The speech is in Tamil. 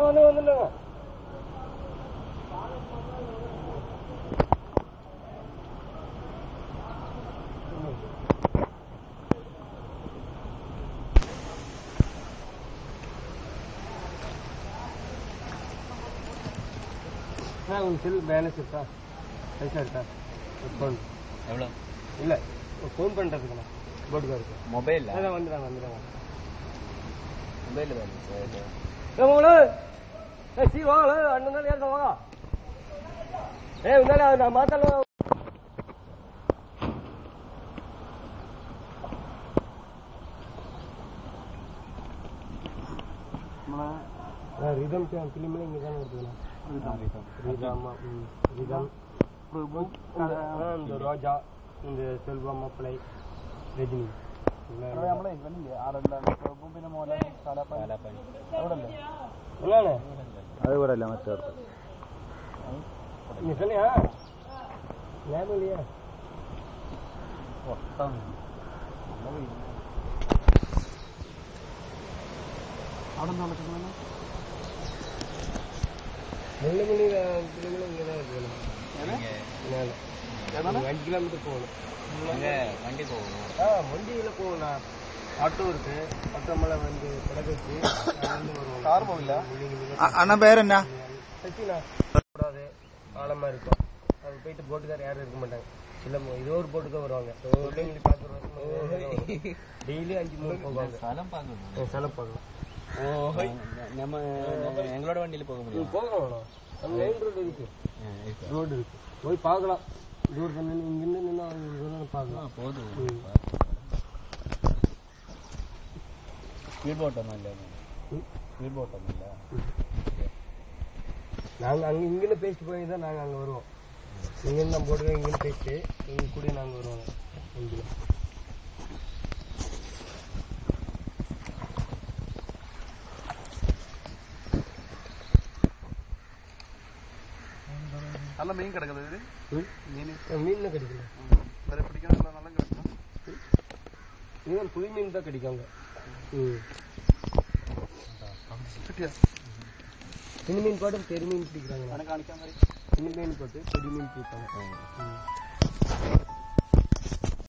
வந்து வந்துடுங்க உங்க செல் பேலன்ஸ் இருக்கா பைசா இருக்கா ஃபோன் எவ்வளோ இல்லை ஃபோன் பண்ணுறதுக்குண்ணா போட்டுக்கா இருக்கு மொபைலில் அதான் வந்துடுறாங்க வந்துடுறாங்க மொபைலில் பேலன்ஸ் ஏ மங்களு ஏ சீ வாங்களு அண்ணன் தான் ஏற்க வாங்க ஏ இருந்தாலே நான் மாத்தால ரிதம் ஃபிலிம்ல இங்கே தானே இருக்குதுண்ணா ரிதம் ம், ரிதம் ஆ, இந்த ரோஜா இந்த செல்வம் மாப்பிளை രജനി നമ്മളെ ഇവനില്ലേ ആറെല്ലാം പിന്നെ മോനെ കാലാപ്പാനി അവിടെ അല്ലേ എന്നാണ് അത് ഇവിടെ അല്ല മറ്റേ நீ சொல்லியா ஞாபகம் இல்லையா അവിടെ എന്താ വിളിക്കുന്നത് நெல்லுமணி திருமணம் இங்கே தான் இருக்கணும் மேலே அஞ்சு கிலோமீட்டர் போகணும் വണ്ടി പോകുന്നു ஆ வண்டியில் போகணும்ண்ணா ஆட்டோ இருக்கு ஆட்டோ மேலே வந்து கிடக்கு കാർ പോവില്ല அண்ணா பேர் என்ன சச்சிண்ணா கூடாது ஆழமா இருக்கும் அது போயிட்டு போட்டுக்கார யாரும் இருக்க மாட்டாங்க இல்ல இதோ ஒரு போட்டு தான் வருவாங்க பிள்ளைங்களுக்கு பார்க்குறோம் டெய்லி அஞ்சு மூணு போவாங்க സ്ഥലം പാകുന്നു செலவு பார்க்கலாம் നമ്മ ഞങ്ങളുടെ വണ്ടിയിൽ പോകുമ്പോൾ நீ போகணும் நம்ம மெயின் ரோடு இருக்கு ரோடு இருக்கு போய் பார்க்கலாம் தூரத்தில் நின்று இங்கிருந்து நின்று பார்க்கலாம் പോകുന്നു ம். സ്പീഡ് ബോട്ടൊന്നുമില്ല ம். സ്പീഡ് ബോട്ടൊന്നുമില്ല நாங்கள் அங்கே இங்கேருந்து பேசிட்டு போய் தான் நாங்கள் அங்கே வருவோம் இங்கேருந்து நம்ம போட்டு இங்கேருந்து பேசிட்டு இங்கே கூட நாங்கள் வருவோம் இங்கே നല്ല മീൻ കിടക്കുന്നത് ம் மீன் தான் கிடைக்கல വരെ പിടിക്കാനുള്ള നല്ല കിടക്കണം இதுதான் புது மீன் தான் கிடைக்கும் அங்கே ம் കിട്ടിയ சின்ன மீன் போட்டு பெரிய மீன் பிடிக்கிறாங்க കാണിക്കാൻ വരെ சின்ன மீன் போட்டு பெரிய மீன் பிடிப்பாங்க ம்